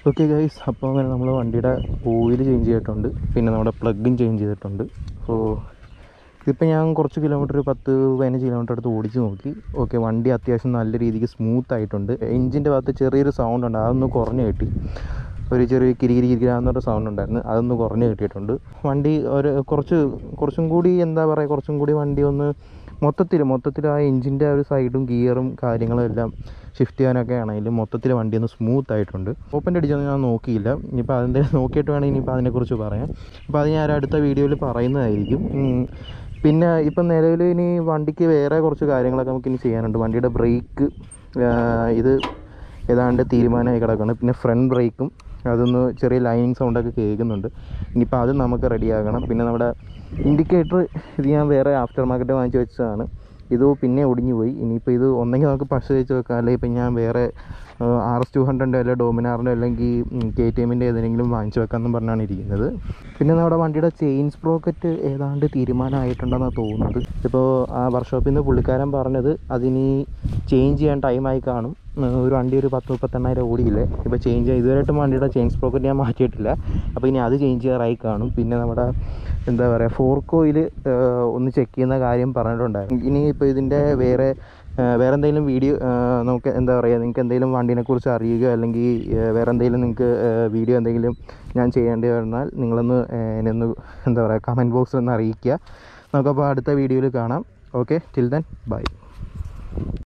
Okay guys അപ്പോൾ അങ്ങനെ നമ്മൾ വണ്ടിയുടെ ഓയിൽ ചേഞ്ച് ചെയ്തിട്ടുണ്ട് പിന്നെ നമ്മുടെ പ്ലഗും ചേഞ്ച് ചെയ്തിട്ടുണ്ട് സോ ഇതിപ്പോൾ ഞാൻ കുറച്ച് കിലോമീറ്റർ പത്ത് പതിനഞ്ച് കിലോമീറ്റർ അടുത്ത് ഓടിച്ച് നോക്കി ഓക്കെ വണ്ടി അത്യാവശ്യം നല്ല രീതിക്ക് സ്മൂത്ത് ആയിട്ടുണ്ട് എഞ്ചിൻ്റെ ഭാഗത്ത് ചെറിയൊരു സൗണ്ട് ഉണ്ട് അതൊന്ന് കുറഞ്ഞ് കിട്ടി ഒരു ചെറിയ കിരികിരി കിരികിരാന്നൊരു സൗണ്ട് ഉണ്ടായിരുന്നു അതൊന്ന് കുറഞ്ഞ് കിട്ടിയിട്ടുണ്ട് വണ്ടി ഒരു കുറച്ച് കുറച്ചും കൂടി എന്താ പറയുക കുറച്ചും കൂടി വണ്ടി ഒന്ന് മൊത്തത്തിൽ മൊത്തത്തിൽ ആ എഞ്ചിൻ്റെ ആ ഒരു സൈഡും ഗിയറും കാര്യങ്ങളും എല്ലാം ഷിഫ്റ്റ് ചെയ്യാനൊക്കെ ആണെങ്കിലും മൊത്തത്തിൽ വണ്ടി ഒന്ന് സ്മൂത്ത് ആയിട്ടുണ്ട് ഓപ്പൻ്റെ അടിച്ചൊന്നും ഞാൻ നോക്കിയില്ല ഇനിയിപ്പോൾ അതിൻ്റെ നോക്കിയിട്ട് വേണം ഇനിയിപ്പോൾ അതിനെക്കുറിച്ച് പറയാം അപ്പോൾ അത് ഞാൻ അടുത്ത വീഡിയോയിൽ പറയുന്നതായിരിക്കും ഉം. പിന്നെ ഇപ്പം നിലവിൽ ഇനി വണ്ടിക്ക് വേറെ കുറച്ച് കാര്യങ്ങളൊക്കെ നമുക്ക് ഇനി ചെയ്യാനുണ്ട് വണ്ടിയുടെ ബ്രേക്ക് ഇത് ഏതാണ്ട് തീരുമാനമായി കിടക്കുകയാണ് പിന്നെ ഫ്രണ്ട് ബ്രേക്കും അതൊന്ന് ചെറിയ ലൈനിങ് സൗണ്ടൊക്കെ കേൾക്കുന്നുണ്ട് ഇനിയിപ്പോൾ അത് നമുക്ക് റെഡിയാക്കണം പിന്നെ നമ്മുടെ ഇൻഡിക്കേറ്റർ ഇത് ഞാൻ വേറെ ആഫ്റ്റർ മാർക്കറ്റ് വാങ്ങിച്ച് വെച്ചതാണ് ഇത് പിന്നെ ഒടിഞ്ഞു പോയി ഇനിയിപ്പോൾ ഇത് ഒന്നെങ്കിൽ നമുക്ക് പശ വെച്ച് വെക്കാം അല്ലെങ്കിൽ ഇപ്പം ഞാൻ വേറെ ആർ എസ് ടു ഹൺഡ്രഡിൻ്റെ അല്ലെങ്കിൽ ഡോമിനാറിൻ്റെ അല്ലെങ്കിൽ കെ ടി എമ്മിൻ്റെ ഏതെങ്കിലും വാങ്ങിച്ച് വെക്കാമെന്ന് പറഞ്ഞാണ് ഇരിക്കുന്നത് പിന്നെ നമ്മുടെ വണ്ടിയുടെ ചെയിൻ സ്പ്രോക്കറ്റ് ഏതാണ്ട് തീരുമാനമായിട്ടുണ്ടെന്നാണ് തോന്നുന്നത് ഇപ്പോൾ ആ വർക്ക്ഷോപ്പിൽ നിന്ന് പുള്ളിക്കാരൻ പറഞ്ഞത് അതിനി ചേഞ്ച് ചെയ്യാൻ ടൈമായി കാണും ഉം, ഒരു വണ്ടി ഒരു പത്ത് മുപ്പത്തെണ്ണായിരം ഓടിയില്ലേ ഇപ്പോൾ ചേഞ്ച് ചെയ്യാൻ ഇതുവരെയായിട്ടും വണ്ടിയുടെ ചെയിൻ സ്പ്രോക്കറ്റ് ഞാൻ മാറ്റിയിട്ടില്ല അപ്പോൾ ഇനി അത് ചേഞ്ച് ചെയ്യാറായി കാണും പിന്നെ നമ്മുടെ എന്താ പറയുക ഫോർക്ക് ഓയിൽ ഒന്ന് ചെക്ക് ചെയ്യുന്ന കാര്യം പറഞ്ഞിട്ടുണ്ടായിരുന്നു ഇനി ഇപ്പോൾ ഇതിൻ്റെ വേറെ ആ, വേറെ എന്തെങ്കിലും വീഡിയോ ആ, നമുക്ക് എന്താ പറയുക നിങ്ങൾക്ക് എന്തെങ്കിലും വണ്ടീനെക്കുറിച്ച് അറിയുക അല്ലെങ്കിൽ ആ, വേറെ എന്തെങ്കിലും നിങ്ങൾക്ക് വീഡിയോ എന്തെങ്കിലും ഞാൻ ചെയ്യേണ്ടി വന്നാൽ നിങ്ങളൊന്ന് ആ, എന്നെ ഒന്ന് എന്താ പറയുക കമൻറ്റ് ബോക്സിൽ ഒന്ന് അറിയിക്കുക നമുക്കപ്പോൾ അടുത്ത വീഡിയോയിൽ കാണാം ഓക്കെ ടിൽ ദെൻ ബൈ